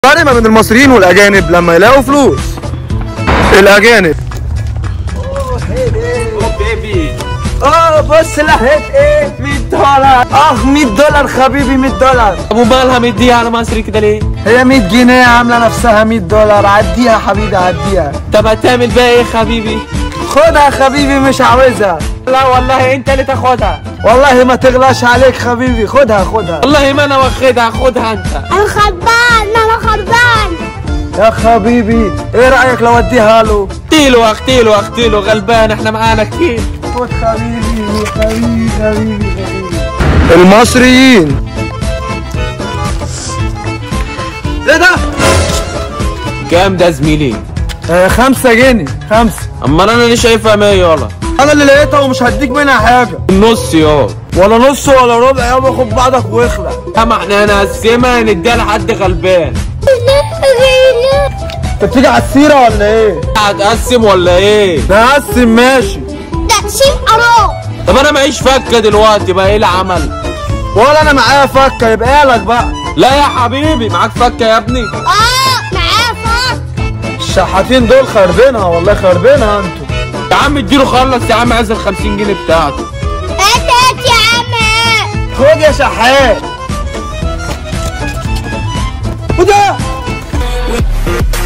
الفرق ما بين المصريين والاجانب لما يلاقوا فلوس الاجانب بيبي اه بص لقيت ايه 100 دولار اخ 100 دولار حبيبي 100 دولار ابو مالها مديها على مصري كده ليه؟ هي 100 جنيه عامله نفسها 100 دولار عديها حبيبي عديها طب هتعمل بيها ايه حبيبي؟ خدها حبيبي مش عاوزها لا والله انت اللي تاخدها والله ما تغلاش عليك حبيبي خدها خدها والله ما انا واخدها خدها انت انا خربان انا خربان يا حبيبي ايه رايك لو اديها له اختيله اختيله اختيله غلبان احنا معانا كتير خد حبيبي حبيبي حبيبي حبيبي المصريين ايه ده؟ كام ده زميلي؟ آه خمسة جنيه خمسة اما انا اللي شايفها 100 يلا انا اللي لقيتها ومش هديك منها حاجة النص يا ولا نص ولا ربع يابا خد بعضك واخلع اما احنا هنقسمها نديها لحد غلبان انت بتيجي على السيرة ولا ايه؟ هتقسم ولا ايه؟ نقسم ماشي تقسيم اراء طب انا معيش فكه دلوقتي بقى ايه العمل؟ ولا انا معايا فكة يبقى لك بقى لا يا حبيبي معاك فكه يا ابني اه معاه فك الشحاتين دول خربينها والله خربينها انتوا يا عم اديله خلص يا عم عايز ال 50 جنيه بتاعته هات هات يا عم هات. خد يا شحات وده